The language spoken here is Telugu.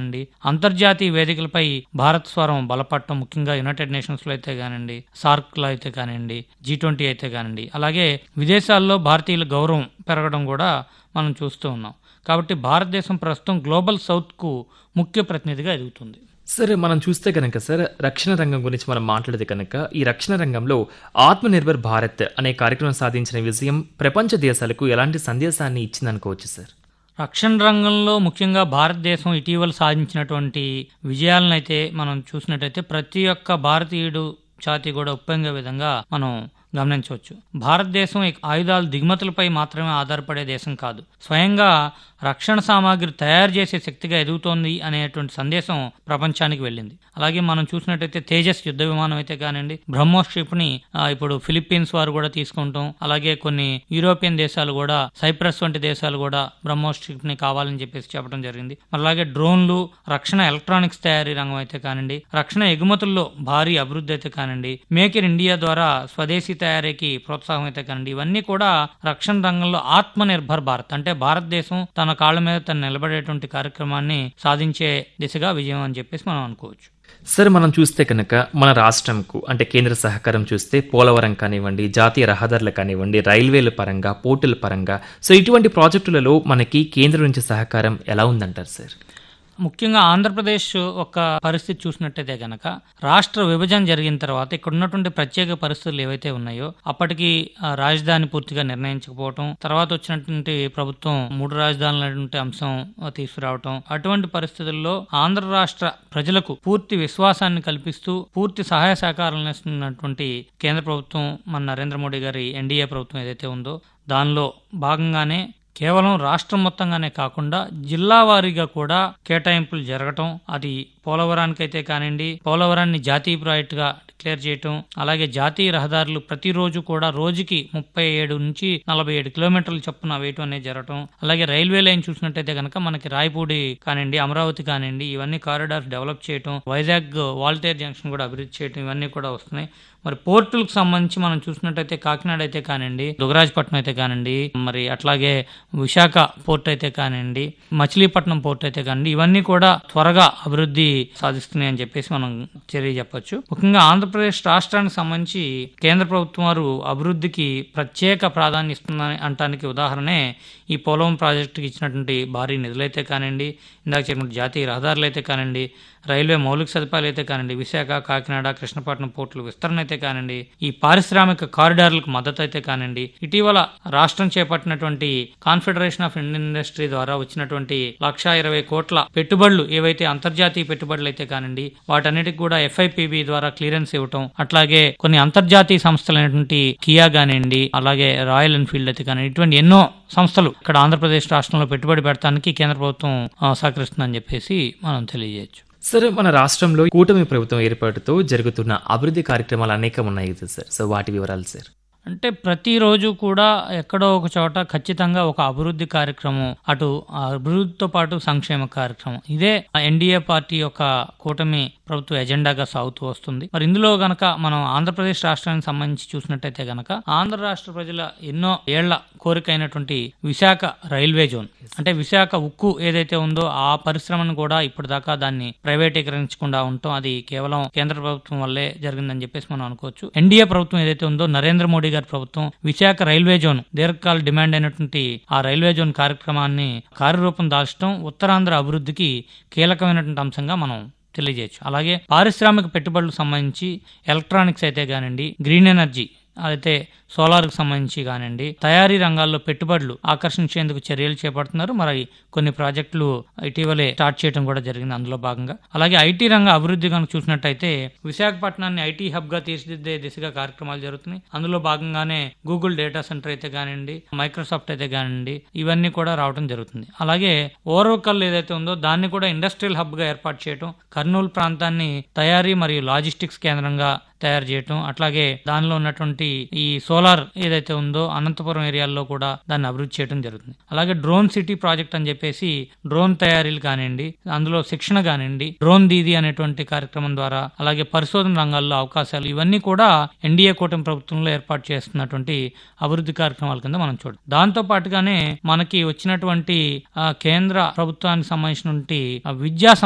కానివ్వండి అంతర్జాతీయ వేదికలపై భారత్ స్వరం బలపడటం ముఖ్యంగా యునైటెడ్ నేషన్స్ లో అయితే కానివ్వండి సార్క్ లో అయితే కానివ్వండి జీ ట్వంటీ అయితే కానివ్వండి అలాగే విదేశాల్లో భారతీయుల గౌరవం పెరగడం కూడా మనం చూస్తూ ఉన్నాం కాబట్టి భారతదేశం ప్రస్తుతం గ్లోబల్ సౌత్ కు ముఖ్య ప్రతినిధిగా ఎదుగుతుంది సరే మనం చూస్తే కనుక సార్ రక్షణ రంగం గురించి మనం మాట్లాడితే కనుక ఈ రక్షణ రంగంలో ఆత్మనిర్భర్ భారత్ అనే కార్యక్రమం సాధించిన విజయం ప్రపంచ దేశాలకు ఎలాంటి సందేశాన్ని ఇచ్చిందనుకోవచ్చు సార్ రక్షణ రంగంలో ముఖ్యంగా భారతదేశం ఇటీవల సాధించినటువంటి విజయాలనైతే మనం చూసినట్టయితే ప్రతి ఒక్క భారతీయుడు ఛాతీ కూడా ఉప్పొంగే విధంగా మనం గమనించవచ్చు భారతదేశం ఈ ఆయుధాల దిగుమతులపై మాత్రమే ఆధారపడే దేశం కాదు స్వయంగా రక్షణ సామాగ్రి తయారు చేసే శక్తిగా ఎదుగుతోంది అనేటువంటి సందేశం ప్రపంచానికి వెళ్ళింది అలాగే మనం చూసినట్టయితే తేజస్ యుద్ధ విమానం అయితే కానివ్వండి బ్రహ్మోస్ షిప్ ని ఆ, ఇప్పుడు ఫిలిప్పీన్స్ వారు కూడా తీసుకుంటాం అలాగే కొన్ని యూరోపియన్ దేశాలు కూడా సైప్రస్ వంటి దేశాలు కూడా బ్రహ్మోస్ షిప్ ని కావాలని చెప్పేసి చెప్పడం జరిగింది అలాగే డ్రోన్లు రక్షణ ఎలక్ట్రానిక్స్ తయారీ రంగం అయితే కానివ్వండి రక్షణ ఎగుమతుల్లో భారీ అభివృద్ధి అయితే కానివ్వండి మేక్ ఇన్ ఇండియా ద్వారా స్వదేశీ తయారీకి ప్రోత్సాహం అయితే కానివ్వండి ఇవన్నీ కూడా రక్షణ రంగంలో ఆత్మ నిర్భర్ భారత్ అంటే భారతదేశం తన కాళ్ళ మీద తను నిలబడేటువంటి కార్యక్రమాన్ని సాధించే దిశగా విజయం అని చెప్పేసి మనం అనుకోవచ్చు సరే మనం చూస్తే కనుక మన రాష్ట్రంకు అంటే కేంద్ర సహకారం చూస్తే పోలవరం కానివ్వండి జాతీయ రహదారులు కానివ్వండి రైల్వేల పరంగా పోర్టుల పరంగా సో ఇటువంటి ప్రాజెక్టులలో మనకి కేంద్రం నుంచి సహకారం ఎలా ఉందంటారు సార్ ముఖ్యంగా ఆంధ్రప్రదేశ్ ఒక పరిస్థితి చూసినట్టయితే గనక రాష్ట్ర విభజన జరిగిన తర్వాత ఇక్కడ ఉన్నటువంటి ప్రత్యేక పరిస్థితులు ఏవైతే ఉన్నాయో అప్పటికి ఆ, రాజధాని పూర్తిగా నిర్ణయించకపోవటం తర్వాత వచ్చినటువంటి ప్రభుత్వం మూడు రాజధానులు అనేటువంటి అంశం ఆ, తీసుకురావటం అటువంటి పరిస్థితుల్లో ఆంధ్ర రాష్ట్ర ప్రజలకు పూర్తి విశ్వాసాన్ని కల్పిస్తూ పూర్తి సహాయ సహకారాలను ఇస్తున్నటువంటి కేంద్ర ప్రభుత్వం మన నరేంద్ర మోడీ గారి ఎన్డీఏ ప్రభుత్వం ఏదైతే ఉందో దానిలో భాగంగానే కేవలం రాష్ట్రం మొత్తంగానే కాకుండా జిల్లా వారీగా కూడా కేటాయింపులు జరగటం అది పోలవరానికైతే కానివ్వండి పోలవరాన్ని జాతీయ ప్రాజెక్ట్ గా డిక్లేర్ చేయటం అలాగే జాతీయ రహదారులు ప్రతిరోజు కూడా రోజుకి ముప్పై ఏడు నుంచి నలభై ఏడు కిలోమీటర్ల చొప్పున వేయటం అనేది జరగటం అలాగే రైల్వే లైన్ చూసినట్టయితే కనుక మనకి రాయపూడి కానివ్వండి అమరావతి కానివ్వండి ఇవన్నీ కారిడార్స్ డెవలప్ చేయటం వైజాగ్ వాల్టేర్ జంక్షన్ కూడా అభివృద్ధి చేయటం ఇవన్నీ కూడా వస్తున్నాయి మరి పోర్టులకు సంబంధించి మనం చూసినట్టయితే కాకినాడ అయితే కానివ్వండి దుగరాజపట్నం అయితే కానివ్వండి మరి అట్లాగే విశాఖ పోర్ట్ అయితే కానివ్వండి మచిలీపట్నం పోర్ట్ అయితే కానివ్వండి ఇవన్నీ కూడా త్వరగా అభివృద్ధి సాధిస్తున్నాయి అని చెప్పేసి మనం చర్య చెప్పొచ్చు ముఖ్యంగా ఆంధ్రప్రదేశ్ రాష్ట్రానికి సంబంధించి కేంద్ర ప్రభుత్వం వారు అభివృద్ధికి ప్రత్యేక ప్రాధాన్యం ఇస్తుందని అంటానికి ఉదాహరణే ఈ పోలవరం ప్రాజెక్టుకి ఇచ్చినటువంటి భారీ నిధులైతే కానివ్వండి ఇందాక చెప్పిన జాతీయ రహదారులు అయితే కానివ్వండి రైల్వే మౌలిక సదుపాయాలు అయితే కానివ్వండి విశాఖ కాకినాడ కృష్ణపట్నం పోర్టుల విస్తరణ అయితే కానివ్వండి ఈ పారిశ్రామిక కారిడార్లకు మద్దతు అయితే కానివ్వండి ఇటీవల రాష్ట్రం చేపట్టినటువంటి కాన్ఫెడరేషన్ ఆఫ్ ఇండియన్ ఇండస్ట్రీ ద్వారా వచ్చినటువంటి లక్షా ఇరవై కోట్ల పెట్టుబడులు ఏవైతే అంతర్జాతీయ పెట్టుబడులు అయితే కానివ్వండి వాటన్నిటికి కూడా ఎఫ్ఐపిబి ద్వారా క్లియరెన్స్ ఇవ్వటం అట్లాగే కొన్ని అంతర్జాతీయ సంస్థలైనటువంటి కియా కానివ్వండి అలాగే రాయల్ ఎన్ఫీల్డ్ అయితే కానివ్వండి ఇటువంటి ఎన్నో సంస్థలు ఇక్కడ ఆంధ్రప్రదేశ్ రాష్ట్రంలో పెట్టుబడి పెడతానికి కేంద్ర ప్రభుత్వం ఆ, సహకరిస్తుందని చెప్పేసి మనం తెలియజేయచ్చు సరే మన రాష్ట్రంలో కూటమి ప్రభుత్వం ఏర్పాటుతో జరుగుతున్న అభివృద్ధి కార్యక్రమాలు అనేకం ఉన్నాయి కదా సార్ సో వాటి వివరాలు సార్ అంటే ప్రతిరోజు కూడా ఎక్కడో ఒక చోట ఖచ్చితంగా ఒక అభివృద్ధి కార్యక్రమం అటు ఆ అభివృద్ధితో పాటు సంక్షేమ కార్యక్రమం ఇదే ఎన్డీఏ పార్టీ యొక్క కూటమి ప్రభుత్వ ఎజెండాగా సాగుతూ వస్తుంది మరి ఇందులో గనక మనం ఆంధ్రప్రదేశ్ రాష్ట్రానికి సంబంధించి చూసినట్టయితే గనక ఆంధ్ర రాష్ట్ర ప్రజల ఎన్నో ఏళ్ల కోరిక అయినటువంటి విశాఖ రైల్వే జోన్ అంటే విశాఖ ఉక్కు ఏదైతే ఉందో ఆ పరిశ్రమను కూడా ఇప్పటిదాకా దాన్ని ప్రైవేటీకరించకుండా ఉండటం అది కేవలం కేంద్ర ప్రభుత్వం వల్లే జరిగిందని చెప్పేసి మనం అనుకోవచ్చు ఎన్డీఏ ప్రభుత్వం ఏదైతే ఉందో నరేంద్ర మోడీ గారి ప్రభుత్వం విశాఖ రైల్వే జోన్ దీర్ఘకాల డిమాండ్ అయినటువంటి ఆ రైల్వే జోన్ కార్యక్రమాన్ని కార్యరూపం దాల్చడం ఉత్తరాంధ్ర అభివృద్ధికి కీలకమైనటువంటి అంశంగా మనం తెలియజేయచ్చు అలాగే పారిశ్రామిక పెట్టుబడులకు సంబంధించి ఎలక్ట్రానిక్స్ అయితే కానివ్వండి గ్రీన్ ఎనర్జీ అయితే సోలార్కి సంబంధించి కానివ్వండి తయారీ రంగాల్లో పెట్టుబడులు ఆకర్షించేందుకు చర్యలు చేపడుతున్నారు మరి కొన్ని ప్రాజెక్టులు ఇటీవలే స్టార్ట్ చేయడం కూడా జరిగింది అందులో భాగంగా అలాగే ఐటీ రంగ అభివృద్ధి కనుక చూసినట్టయితే విశాఖపట్నాన్ని ఐటీ హబ్ గా తీర్చిదిద్దే దిశగా కార్యక్రమాలు జరుగుతున్నాయి అందులో భాగంగానే గూగుల్ డేటా సెంటర్ అయితే కానివ్వండి మైక్రోసాఫ్ట్ అయితే కానివ్వండి ఇవన్నీ కూడా రావడం జరుగుతుంది అలాగే ఓరవకల్ ఏదైతే ఉందో దాన్ని కూడా ఇండస్ట్రియల్ హబ్ గా ఏర్పాటు చేయడం కర్నూలు ప్రాంతాన్ని తయారీ మరియు లాజిస్టిక్స్ కేంద్రంగా తయారు చేయటం అట్లాగే దానిలో ఉన్నటువంటి ఈ సోలార్ ఏదైతే ఉందో అనంతపురం ఏరియాల్లో కూడా దాన్ని అభివృద్ధి చేయడం జరుగుతుంది అలాగే డ్రోన్ సిటీ ప్రాజెక్ట్ అని చెప్పేసి డ్రోన్ తయారీలు కానివ్వండి అందులో శిక్షణ కానివ్వండి డ్రోన్ దీది అనేటువంటి కార్యక్రమం ద్వారా అలాగే పరిశోధన రంగాల్లో అవకాశాలు ఇవన్నీ కూడా ఎన్డీఏ కూటమి ప్రభుత్వంలో ఏర్పాటు చేస్తున్నటువంటి అభివృద్ధి కార్యక్రమాల కింద మనం చూడాలి దాంతో పాటుగానే మనకి వచ్చినటువంటి ఆ, కేంద్ర ప్రభుత్వానికి సంబంధించినటువంటి ఆ, విద్యా